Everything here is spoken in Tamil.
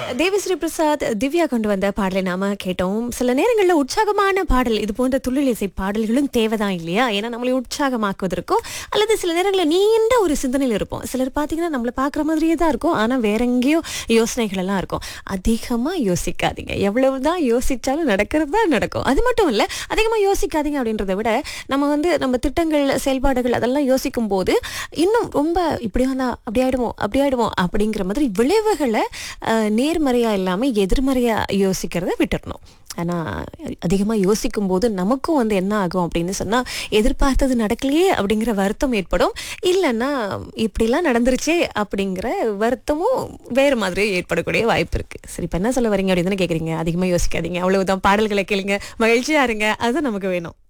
தேவிஸ்ரீ பிரசாத் திவ்யா கொண்டு வந்த பாடலை நாம கேட்டோம் சில நேரங்கள்ல உற்சாகமான பாடல் இது போன்ற துள்ளில் இசை பாடல்களும் தேவைதான் இல்லையா ஏன்னா நம்மளை உற்சாகமாக்குவதற்கும் அல்லது சில நேரங்களில் நீண்ட ஒரு சிந்தனையில் இருப்போம் சிலர் பார்த்தீங்கன்னா நம்மளை பார்க்குற மாதிரியே தான் இருக்கும் ஆனா வேற எங்கேயோ யோசனைகள் எல்லாம் இருக்கும் அதிகமா யோசிக்காதீங்க எவ்வளவுதான் யோசிச்சாலும் நடக்கிறது தான் நடக்கும் அது மட்டும் இல்ல அதிகமா யோசிக்காதீங்க அப்படின்றத விட நம்ம வந்து நம்ம திட்டங்கள் செயல்பாடுகள் அதெல்லாம் யோசிக்கும் போது இன்னும் ரொம்ப இப்படி வந்தா அப்படி ஆயிடுமோ அப்படி ஆயிடுமோ அப்படிங்கிற மாதிரி விளைவுகளை அஹ், நேர்மறையா இல்லாம எதிர்மறையா யோசிக்கிறத விட்டுறணும் ஆனா அதிகமா யோசிக்கும் போது நமக்கும் வந்து என்ன ஆகும் அப்படின்னு சொன்னா எதிர்பார்த்தது நடக்கலையே அப்படிங்கிற வருத்தம் ஏற்படும் இல்லைன்னா இப்படிலாம் நடந்துருச்சே அப்படிங்கிற வருத்தமும் வேறு மாதிரி ஏற்படக்கூடிய வாய்ப்பு இருக்கு சரி இப்ப என்ன சொல்ல வரீங்க அப்படின்னு தானே கேக்குறீங்க அதிகமா யோசிக்காதீங்க அவ்வளவுதான் பாடல்களை கேளுங்க மகிழ்ச்சியா இருங்க அதுதான் நமக்கு வேணும்